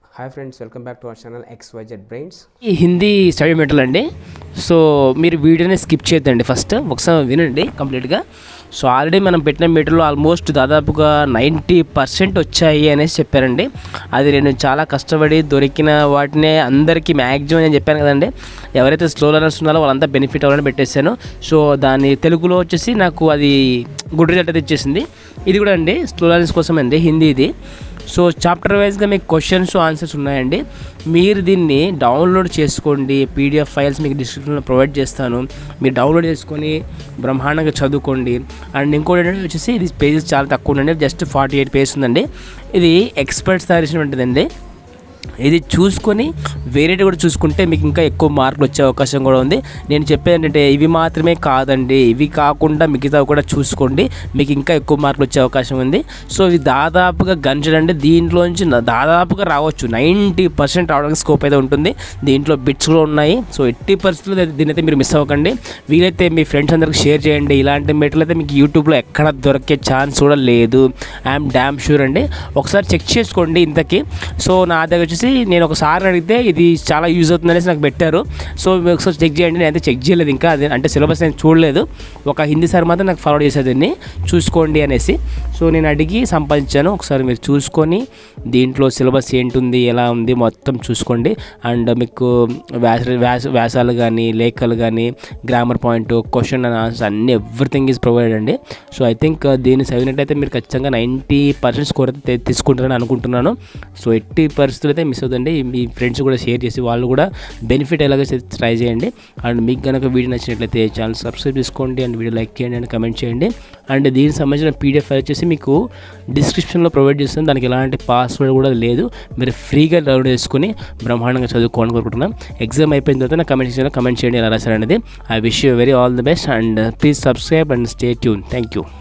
hi friends welcome back to our channel X YZ brains ఈ Hindi study material అండి so మీరు వీడియోని skip చేయొద్దండి ఫస్ట్ ఒకసారి వినండి కంప్లీట్గా సో ఆల్రెడీ మనం పెట్టిన మెటీరియల్ ఆల్మోస్ట్ దాదాపుగా నైంటీ పర్సెంట్ వచ్చాయి అనేసి చెప్పారండి అది నేను చాలా కష్టపడి దొరికిన వాటినే అందరికీ మ్యాక్సిమం నేను చెప్పాను కదండి ఎవరైతే స్లో లర్నర్స్ ఉన్నారో వాళ్ళంతా బెనిఫిట్ అవ్వాలని పెట్టేశాను సో దాని తెలుగులో వచ్చేసి నాకు అది గుడ్ రిజల్ట్ అయితే ఇచ్చేసింది ఇది కూడా అండి స్లో లర్నర్స్ కోసం అండి హిందీ ఇది సో చాప్టర్ వైజ్గా మీకు క్వశ్చన్స్ ఆన్సర్స్ ఉన్నాయండి మీరు దీన్ని డౌన్లోడ్ చేసుకోండి పీడిఎఫ్ ఫైల్స్ మీకు డిస్క్రిప్షన్లో ప్రొవైడ్ చేస్తాను మీరు డౌన్లోడ్ చేసుకొని బ్రహ్మాండంగా చదువుకోండి అండ్ ఇంకోటి ఏంటంటే వచ్చేసి ఇది పేజెస్ చాలా తక్కువ ఉందండి జస్ట్ ఫార్టీ ఎయిట్ పేజెస్ ఉందండి ఇది ఎక్స్పర్ట్స్ తయారు చేసినటువంటిదండి ఇది చూసుకొని వేరేటి కూడా చూసుకుంటే మీకు ఇంకా ఎక్కువ మార్కులు వచ్చే అవకాశం కూడా ఉంది నేను చెప్పేది ఏంటంటే ఇవి మాత్రమే కాదండి ఇవి కాకుండా మిగతా కూడా చూసుకోండి మీకు ఇంకా ఎక్కువ మార్కులు వచ్చే అవకాశం ఉంది సో ఇవి దాదాపుగా గంచడండి దీంట్లోంచి నా- దాదాపుగా రావచ్చు నైంటీ పర్సెంట్ రావడానికి స్కోప్ అయితే ఉంటుంది దీంట్లో బిట్స్ కూడా ఉన్నాయి సో ఎట్టి పరిస్థితుల్లో దీని అయితే మీరు మిస్ అవ్వకండి వీలైతే మీ ఫ్రెండ్స్ అందరికి షేర్ చేయండి ఇలాంటి మెటీరియల్ అయితే మీకు యూట్యూబ్లో ఎక్కడ దొరికే ఛాన్స్ కూడా లేదు ఐఎమ్ డ్యామ్ షూర్ అండి ఒకసారి చెక్ చేసుకోండి ఇంతకీ సో నా దగ్గర వచ్చేసి నేను ఒకసారి అడిగితే ఇది చాలా యూజ్ అవుతుంది అనేసి నాకు పెట్టారు సో మీరు ఒకసారి చెక్ చేయండి నేనైతే చెక్ చేయలేదు ఇంకా అది అంటే సిలబస్ నేను చూడలేదు ఒక హిందీ సార్ మాత్రం నాకు ఫార్వర్డ్ చేసేది దీన్ని చూసుకోండి అనేసి సో నేను అడిగి సంపాదించాను ఒకసారి మీరు చూసుకొని దీంట్లో సిలబస్ ఏంటుంది ఎలా ఉంది మొత్తం చూసుకోండి అండ్ మీకు వ్యాస వ్యాస వ్యాసాలు కానీ లేఖలు కానీ grammar point question and answer అన్నీ ఎవ్రీథింగ్ ఈజ్ ప్రొవైడెడ్ అండి సో ఐ థింక్ దీన్ని చదివినట్టయితే మీరు ఖచ్చితంగా నైంటీ పర్సెంట్ స్కోర్ అయితే తీ- తీసుకుంటారని అనుకుంటున్నాను సో ఎట్టి పరిస్థితులు అయితే మిస్ అవుతుంది మీ ఫ్రెండ్స్ కూడా షేర్ చేసి వాళ్ళు కూడా బెనిఫిట్ ఎలాగో ట్రై చేయండి అండ్ మీకు కనుక వీడియో నచ్చినట్లయితే ఛానల్ సబ్స్క్రైబ్ చేసుకోండి అండ్ వీడియో లైక్ చేయండి అండ్ కమెంట్ చేయండి అండ్ దీనికి సంబంధించిన పీడిఎఫ్ ఫైల్ వచ్చేసి మీకు డిస్క్రిప్షన్లో ప్రొవైడ్ చేస్తాను దానికి ఎలాంటి పాస్వర్డ్ కూడా లేదు మీరు ఫ్రీగా డౌన్లోడ్ చేసుకుని బ్రహ్మాండంగా చదువుకోవాలని కోరుకుంటున్నాం ఎగ్జామ్ అయిపోయిన తర్వాత నా కమెంట్ సెక్షన్లో కమెంట్ చేయండి ఎలా రాశారు అనేది I wish you very all the best and please subscribe and stay tuned thank you